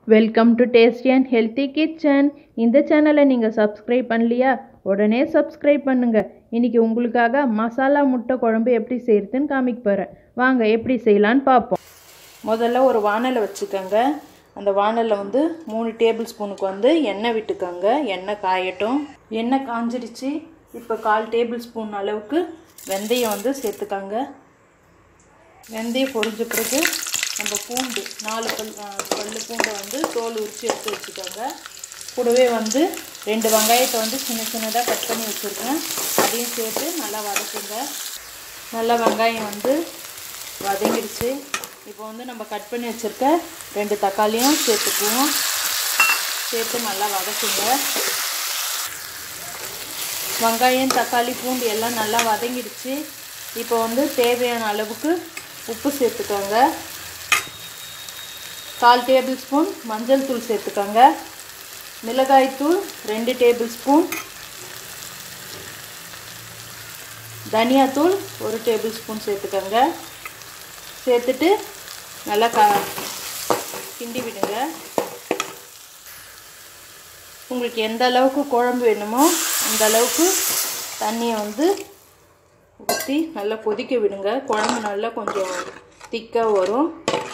welcome to tasty and healthy kitchen இந்த சேனலை நீங்கள் சப்ஸ்கிரைப் பண்ணலையா உடனே சப்ஸ்கிரைப் பண்ணுங்க இன்னைக்கு உங்களுக்காக மசாலா முட்டை குழம்பு எப்படி செய்யறதுன்னு காமிக்க போகிறேன் வாங்க எப்படி செய்யலான்னு பார்ப்போம் முதல்ல ஒரு வானலை வச்சுக்கோங்க அந்த வானலில் வந்து மூணு டேபிள் ஸ்பூனுக்கு வந்து எண்ணெய் விட்டுக்கோங்க எண்ணெய் காயட்டும் எண்ணெய் காஞ்சிடுச்சு இப்போ கால் டேபிள் ஸ்பூன் அளவுக்கு வெந்தயம் வந்து சேர்த்துக்கோங்க வெந்தயம் பொரிஞ்ச பிறகு நம்ம பூண்டு நாலு பல் பல்லு பூண்டை வந்து தோல் உரித்து எடுத்து வச்சுக்கோங்க கூடவே வந்து ரெண்டு வெங்காயத்தை வந்து சின்ன சின்னதாக கட் பண்ணி வச்சுருக்கேன் அதையும் சேர்த்து நல்லா வதக்குங்க நல்லா வெங்காயம் வந்து வதங்கிடுச்சு இப்போ வந்து நம்ம கட் பண்ணி வச்சுருக்க ரெண்டு தக்காளியும் சேர்த்துக்குவோம் சேர்த்து நல்லா வதக்குங்க வெங்காயம் தக்காளி பூண்டு எல்லாம் நல்லா வதங்கிடுச்சு இப்போ வந்து தேவையான அளவுக்கு உப்பு சேர்த்துக்கோங்க கால் டேபிள் ஸ்பூன் மஞ்சள் தூள் சேர்த்துக்கோங்க மிளகாய்த்தூள் ரெண்டு டேபிள் ஸ்பூன் தனியாத்தூள் ஒரு டேபிள் ஸ்பூன் சேர்த்துக்கோங்க சேர்த்துட்டு நல்லா க கிண்டி விடுங்க உங்களுக்கு எந்த அளவுக்கு குழம்பு வேணுமோ அந்த அளவுக்கு தண்ணியை வந்து ஊற்றி நல்லா கொதிக்க விடுங்க குழம்பு நல்லா கொஞ்சம் திக்காக வரும்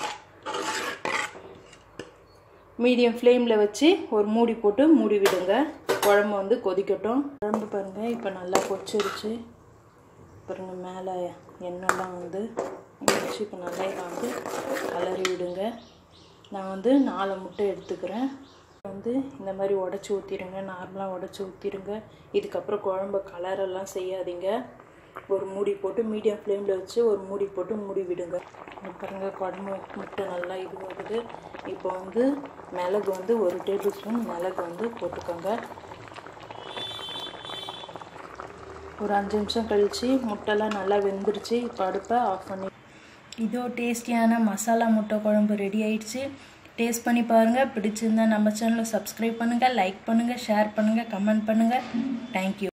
மீடியம் ஃப்ளேமில் வச்சு ஒரு மூடி போட்டு மூடி விடுங்க குழம்பு வந்து கொதிக்கட்டும் குழம்பு பாருங்கள் இப்போ நல்லா கொச்சிருச்சு பாருங்கள் மேலே எண்ணெய்லாம் வந்து வச்சு இப்போ நல்லா இதை வந்து கலரி விடுங்க நான் வந்து நாலு முட்டை எடுத்துக்கிறேன் வந்து இந்த மாதிரி உடச்சி ஊற்றிடுங்க நார்மலாக உடச்சி ஊற்றிடுங்க இதுக்கப்புறம் குழம்பு கலரெல்லாம் செய்யாதீங்க ஒரு மூடி போட்டு மீடியம் ஃப்ளேமில் வச்சு ஒரு மூடி போட்டு மூடி விடுங்க பாருங்கள் குழம்பு முட்டை நல்லா இதுவாகுது இப்போ வந்து மிளகு வந்து ஒரு டேபிள் ஸ்பூன் மிளகு வந்து போட்டுக்கோங்க ஒரு அஞ்சு நிமிஷம் கழித்து முட்டைலாம் நல்லா வெந்துருச்சு இப்போ அடுப்பை ஆஃப் பண்ணி இதோ டேஸ்டியான மசாலா முட்டை குழம்பு ரெடி ஆயிடுச்சு டேஸ்ட் பண்ணி பாருங்கள் பிடிச்சிருந்தா நம்ம சேனலை சப்ஸ்கிரைப் பண்ணுங்கள் லைக் பண்ணுங்கள் ஷேர் பண்ணுங்கள் கமெண்ட் பண்ணுங்கள் தேங்க்யூ